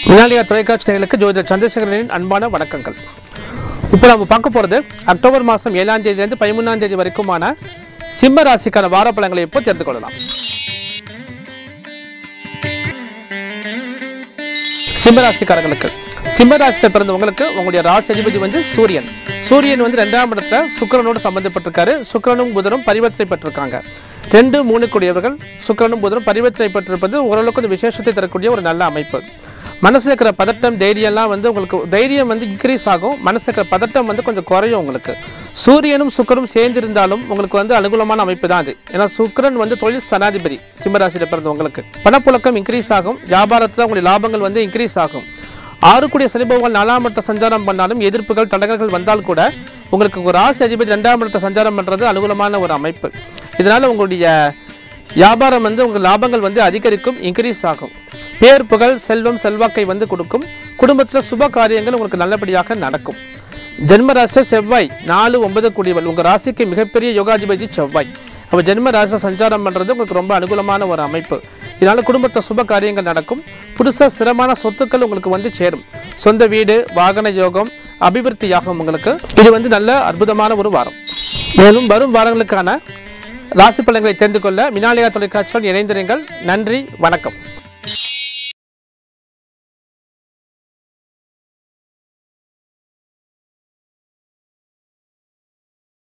வினாலியா தொலைக்காட்சி நேயர்களுக்கு ஜோதிடர் சந்திரசேகரனின் அன்பான வணக்கங்கள் இப்போ நம்ம பார்க்க போகிறது அக்டோபர் மாதம் ஏழாம் தேதியிலிருந்து பதிமூணாம் தேதி வரைக்குமான சிம்ம ராசிக்கான வாரப்பலன்களை இப்போ தெரிந்து கொள்ளலாம் சிம்ம ராசிக்காரங்களுக்கு சிம்ம ராசியில் பிறந்தவங்களுக்கு உங்களுடைய ராசி அதிபதி வந்து சூரியன் சூரியன் வந்து ரெண்டாம் இடத்துல சுக்கிரனோடு சம்பந்தப்பட்டிருக்காரு சுக்கிரனும் புதனும் பரிவர்த்தனை பெற்றிருக்காங்க ரெண்டு மூணு கூடியவர்கள் சுக்கிரனும் புதனும் பரிவர்த்தனை பெற்றிருப்பது ஓரளவுக்கு ஒரு விசேஷத்தை தரக்கூடிய ஒரு நல்ல அமைப்பு மனசுல இருக்கிற பதட்டம் தைரியம்லாம் வந்து உங்களுக்கு தைரியம் வந்து இன்க்ரீஸ் ஆகும் மனசுல இருக்கிற பதட்டம் வந்து கொஞ்சம் குறையும் உங்களுக்கு சூரியனும் சுக்கரும் சேர்ந்திருந்தாலும் உங்களுக்கு வந்து அனுகூலமான அமைப்பு தான் அது ஏன்னா சுக்கிரன் வந்து தொழில் ஸ்தனாதிபதி சிம்மராசியில் பிறந்தவங்களுக்கு பணப்புழக்கம் இன்க்ரீஸ் ஆகும் வியாபாரத்தில் உங்களுடைய லாபங்கள் வந்து இன்க்ரீஸ் ஆகும் ஆறுக்குடிய சனி பகவான் நாலாம் இடத்தை சஞ்சாரம் பண்ணாலும் எதிர்ப்புகள் தடங்கல்கள் வந்தால் கூட உங்களுக்கு ஒரு ராசி அதிபதி ரெண்டாம் இடத்தை சஞ்சாரம் பண்ணுறது அனுகூலமான ஒரு அமைப்பு இதனால் உங்களுடைய வியாபாரம் வந்து உங்கள் லாபங்கள் வந்து அதிகரிக்கும் இன்க்ரீஸ் ஆகும் பேர் புகழ் செல்வம் செல்வாக்கை வந்து கொடுக்கும் குடும்பத்தில் சுப காரியங்கள் உங்களுக்கு நல்லபடியாக நடக்கும் ஜென்ம ராசி செவ்வாய் நாலு ஒன்பது கூடியவள் உங்கள் ராசிக்கு மிகப்பெரிய யோகாதிபதி செவ்வாய் அப்போ ஜென்ம ராசி சஞ்சாரம் பண்ணுறது உங்களுக்கு ரொம்ப அனுகூலமான ஒரு அமைப்பு இதனால் குடும்பத்தில் சுப காரியங்கள் நடக்கும் புதுசாக ஸ்திரமான சொத்துக்கள் உங்களுக்கு வந்து சேரும் சொந்த வீடு வாகன யோகம் அபிவிருத்தியாகும் உங்களுக்கு இது வந்து நல்ல அற்புதமான ஒரு வாரம் மேலும் வரும் வாரங்களுக்கான ராசி பலன்களை தெரிந்து கொள்ள மினாலயா தொலைக்காட்சியில் இணைந்திருங்கள் நன்றி வணக்கம்